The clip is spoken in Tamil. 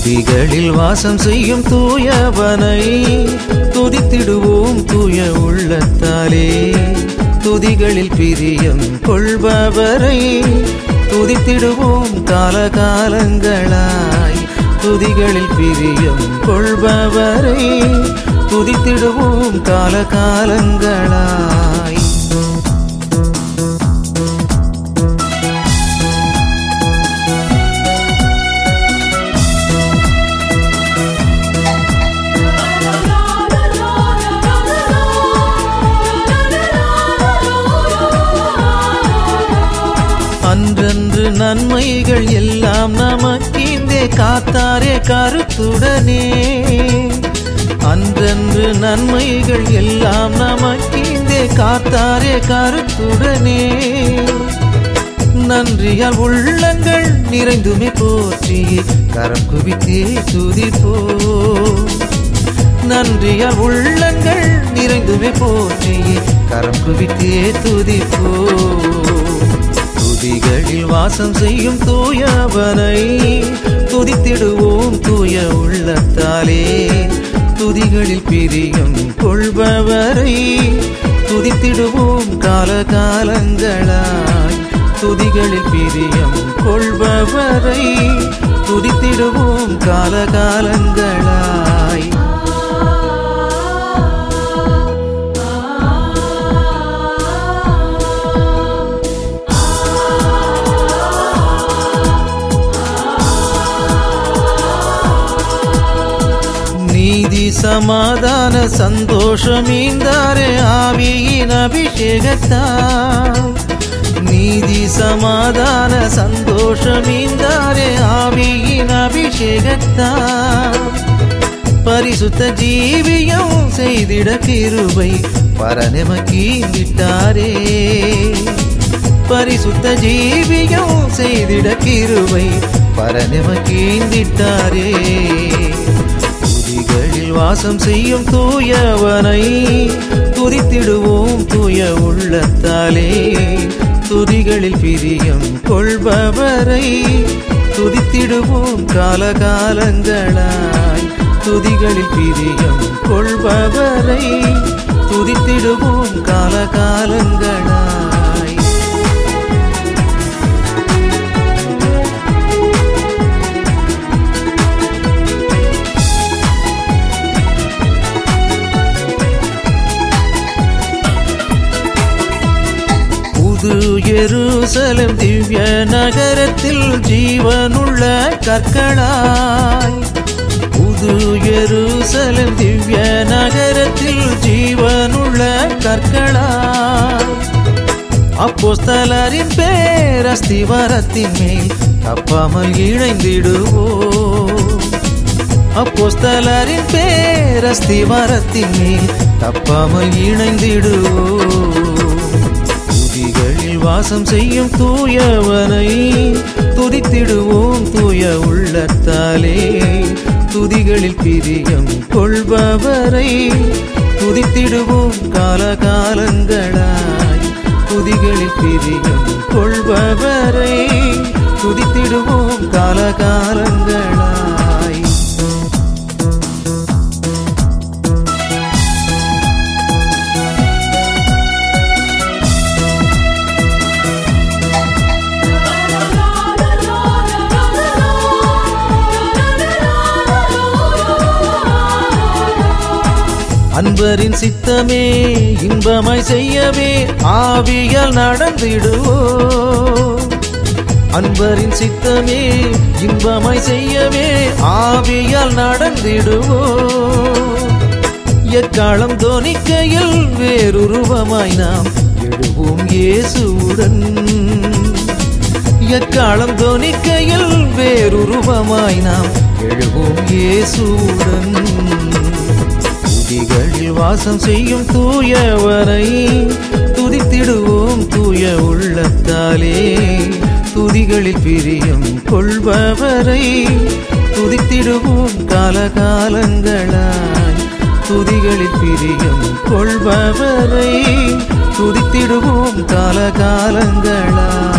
துதிகளில் வாசம் செய்யும் தூயவனை துதித்திடுவோம் தூய உள்ளத்தாலே துதிகளில் பிரியம் கொள்பவரை துதித்திடுவோம் காலகாலங்களாய் துதிகளில் பிரியம் கொள்பவரை துதித்திடுவோம் காலகாலங்களாய் அன்றன்று நன்மைகள் எல்லாம் நமக்கீந்தே காத்தாரே கருத்துடனே அன்றன்று நன்மைகள் எல்லாம் நமக்கீந்தே காத்தாரே கருத்துடனே நன்றியால் உள்ளங்கள் நிறைந்துமே போற்றி கரம் குவித்தே துதிப்போ நன்றியால் உள்ளங்கள் நிறைந்துமே போற்றி கரம் குவித்தே துதிப்போ துதிகளில் வாசம் செய்யும் தூயவனை துதித்திடுவோம் தூய உள்ளத்தாலே துதிகளில் பிரியம் கொள்பவரை துதித்திடுவோம் காலகாலங்களாய் துதிகளில் பிரியம் கொள்பவரை துதித்திடுவோம் காலகாலங்களாய் நீதி சமாதான சந்தோஷம் ஈந்தாரே ஆவியின் அபிஷேகத்தால் நீதி சமாதான சந்தோஷம் ஈந்தாரே ஆவியின் அபிஷேகத்தால் பரிசுத்த ஜீவியம் செய்திட கிருபை பரநெமக்கீண்டிட்டாரே பரிசுத்த ஜீவியம் செய்திட கிருபை பரநெமக்கீண்டிட்டாரே துதிகளில் வாசம் செய்யும் தூயவனை துதித்திடுவோம் தூய உள்ளத்தாலே துதிகளில் பிரியம் கொள்பவரை துதித்திடுவோம் காலகாலங்களாய் துதிகளில் பிரியம் கொள்பவரை துதித்திடுவோம் காலகாலங்களாய் புது எருசலம் திவ்ய நகரத்தில் ஜீவனுள்ள கற்களாய் புது எருசலம் திவ்ய நகரத்தில் ஜீவனுள்ள கற்களாய் அப்போஸ்தலரின் பேரஸ்திவரத்தின் மேல் தப்பாமல் இணைந்திடுவோம் அப்போஸ்தலரின் பேரஸ்திவரத்தின் மேல் தப்பாமல் இணைந்திடுவோம் துதிகளில் வாசம் செய்யும் தூயவனை துதித்திடுவோம் தூய உள்ளத்தாலே துதிகளில் பிரியம் கொள்பவரை துதித்திடுவோம் காலகாலங்களாய் துதிகளில் பிரியம் கொள்பவரை துதித்திடுவோம் காலகாலங்களாய் அன்பரின் சித்தமே இன்பமாய் செய்யவே ஆவியால் நடந்திடுவோம் அன்பரின் சித்தமே இன்பமாய் செய்யவே ஆவியால் நடந்திடுவோம் எக்காலம் தோனிக்கையில் வேறுருவமாய் நாம் எழுவோம் இயேசுவுடன் எக்காலம் தோனிக்கையில் வேறுருவமாய் நாம் எழுவோம் இயேசுவுடன் துதிகளில் வாசம் செய்யும் தூயவனை துதித்திடுவோம் தூய உள்ளத்தாலே துதிகளில் பிரியம் கொள்பவரை துதித்திடுவோம் காலகாலங்களாய் துதிகளில் பிரியம் கொள்பவரை துதித்திடுவோம் காலகாலங்களாய்